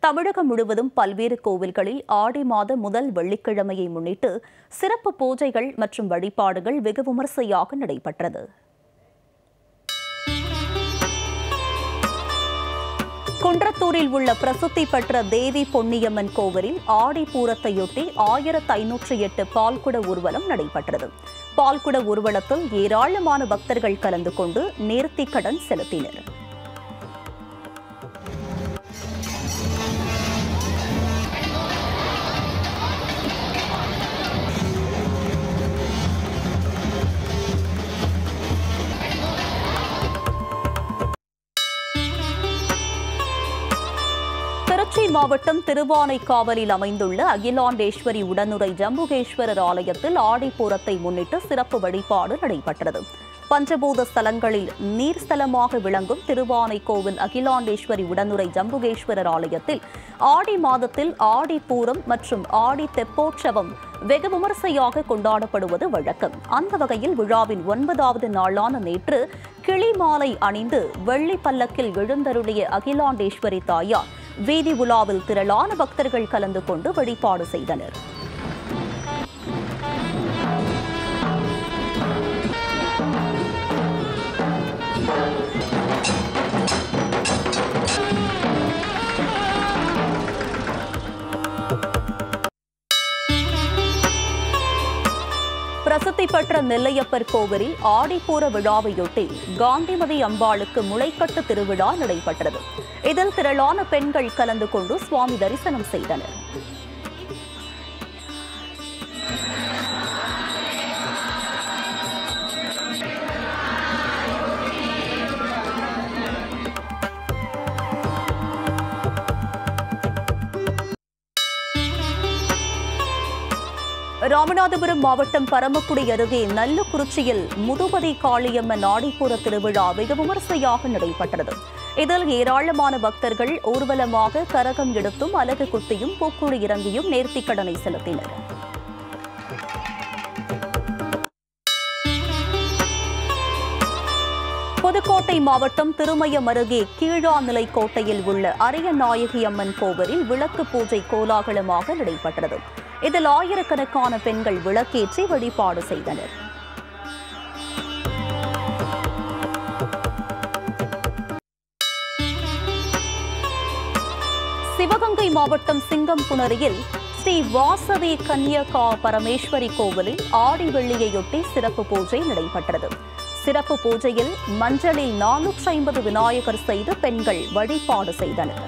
தமிழகம் முழுவதும் பல்வேறு கோவில்களில் ஆடி மாத முதல் வெள்ளிக்கிழமையை முன்னிட்டு சிறப்பு பூஜைகள் மற்றும் வழிபாடுகள் வெகு விமர்சையாக நடைபெற்றது குன்றத்தூரில் உள்ள பிரசித்தி பெற்ற தேவி பொன்னியம்மன் கோவிலில் ஆடி பூரத்தையொட்டி ஆயிரத்து ஐநூற்று எட்டு பால்குட ஊர்வலம் நடைபெற்றது பால்குட ஊர்வலத்தில் ஏராளமான பக்தர்கள் கலந்து கொண்டு நேர்த்திக் கடன் செலுத்தினர் திருச்சி மாவட்டம் திருவானைக்காவலில் அமைந்துள்ள அகிலாண்டேஸ்வரி உடனுறை ஜம்புகேஸ்வரர் ஆலயத்தில் ஆடிப்பூரத்தை முன்னிட்டு சிறப்பு வழிபாடு நடைபெற்றது பஞ்சபூத ஸ்தலங்களில் நீர்ஸ்தலமாக விளங்கும் திருவானைக்கோவில் அகிலாண்டேஸ்வரி உடனுறை ஜம்புகேஸ்வரர் ஆலயத்தில் ஆடி மாதத்தில் ஆடி பூரம் மற்றும் ஆடி தெப்போற்சவம் வெகு விமர்சையாக கொண்டாடப்படுவது வழக்கம் அந்த வகையில் விழாவின் ஒன்பதாவது நாளான நேற்று கிளி மாலை அணிந்து வெள்ளி பல்லக்கில் எழுந்தருளிய அகிலாண்டேஸ்வரி தாயார் வீதி உலாவில் திரளான பக்தர்கள் கலந்து கொண்டு வழிபாடு செய்தனர் பிரசித்தி பெற்ற நெல்லையப்பர் கோவிலில் ஆடிப்பூர விழாவையொட்டி காந்திமதி அம்பாளுக்கு முளைக்கட்டு திருவிழா நடைபெற்றது இதில் திரளான பெண்கள் கலந்து கொண்டு சுவாமி தரிசனம் செய்தனர் ராமநாதபுரம் மாவட்டம் பரமக்குடி அருகே நல்லுக்குறிச்சியில் முதுபதி காளியம்மன் ஆடிப்பூர திருவிழா வெகு விமர்சையாக நடைபெற்றது இதில் ஏராளமான பக்தர்கள் ஊர்வலமாக கரகம் எடுத்தும் அலகு குத்தியும் பூக்குழி இறங்கியும் நேர்த்திக்கடனை செலுத்தினர் புதுக்கோட்டை மாவட்டம் திருமயம் அருகே கீழாநிலை கோட்டையில் உள்ள அரியநாயகி அம்மன் கோவிலில் விளக்கு பூஜை கோலாகலமாக நடைபெற்றது இதில் ஆயிரக்கணக்கான பெண்கள் விளக்கேற்றி வழிபாடு செய்தனர் சிவகங்கை மாவட்டம் சிங்கம்புணரியில் ஸ்ரீ வாசவி கன்யகா பரமேஸ்வரி கோவிலில் ஆடி வெள்ளியையொட்டி சிறப்பு பூஜை நடைபெற்றது சிறப்பு பூஜையில் மஞ்சளில் நானூற்றி ஐம்பது விநாயகர் செய்து பெண்கள் வழிபாடு செய்தனர்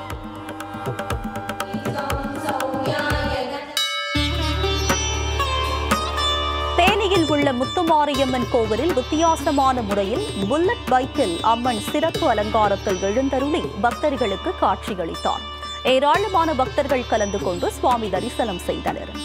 தேனியில் உள்ள முத்துமாரியம்மன் கோவிலில் வித்தியாசமான முறையில் புல்லட் பைக்கில் அம்மன் சிறப்பு அலங்காரத்தில் எழுந்தருளி பக்தர்களுக்கு காட்சியளித்தார் ஏராளமான பக்தர்கள் கலந்து கொண்டு சுவாமி தரிசனம் செய்தனர்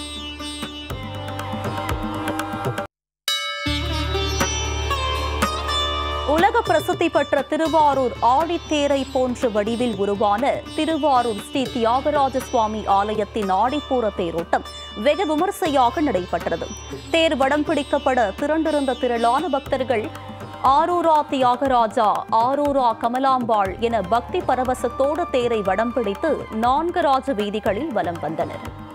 உலக பிரசித்தி பெற்ற திருவாரூர் ஆடித்தேரை போன்ற வடிவில் உருவான திருவாரூர் ஸ்ரீ தியாகராஜ சுவாமி ஆலயத்தின் ஆடிப்பூர தேரோட்டம் வெகு விமர்சையாக நடைபெற்றது தேர் வடம் பிடிக்கப்பட திரண்டிருந்த திரளான பக்தர்கள் ஆரூரா தியாகராஜா ஆரூரா கமலாம்பாள் என பக்தி பரவசத்தோடு தேரை வடம் பிடித்து நான்கு ராஜ வீதிகளில் வலம் வந்தனர்